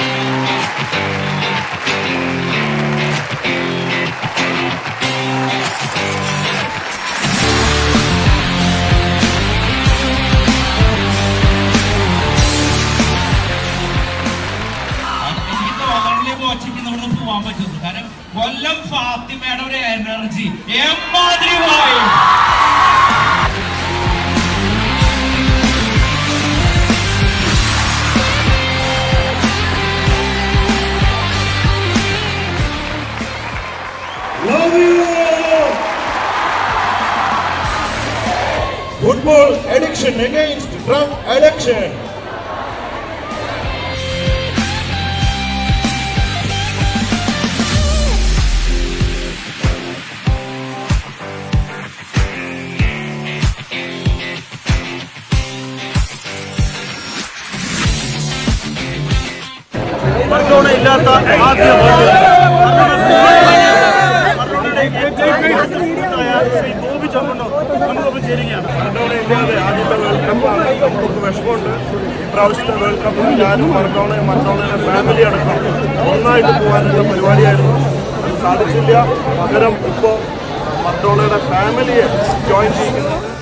എനിക്ക് തോന്നണില്ലേ കോച്ചിക്ക് ഇവിടുന്ന് പോവാൻ പറ്റുന്നു കാരണം കൊല്ലം ഫാത്തിമയുടെ ഒരു എനർജി എമ്മാതിരി വായു Love you all. Football addiction against drug addiction. Maradona ഇല്ലാത്ത ആദ്യ വേൾഡ് മറഡോണയുടെ ഏറ്റവും സുഹൃത്തായ ശ്രീ ഗോപി ചമ്മണ്ണോ നമുക്കൊപ്പം ചേരുകയാണ് മറഡോണ ഇല്ലാതെ ആദ്യത്തെ വേൾഡ് കപ്പാണ് നമുക്ക് വിഷമമുണ്ട് ഇപ്രാവശ്യത്തെ വേൾഡ് കപ്പിൽ ഞാനും മറഡോണയും മറഡോണയുടെ ഫാമിലി അടക്കം ഒന്നായിട്ട് പോകാനുള്ള പരിപാടിയായിരുന്നു അത് സാധിച്ചില്ല പകരം ഇപ്പോൾ മറഡോണയുടെ ഫാമിലിയെ ജോയിൻ ചെയ്യുന്നത്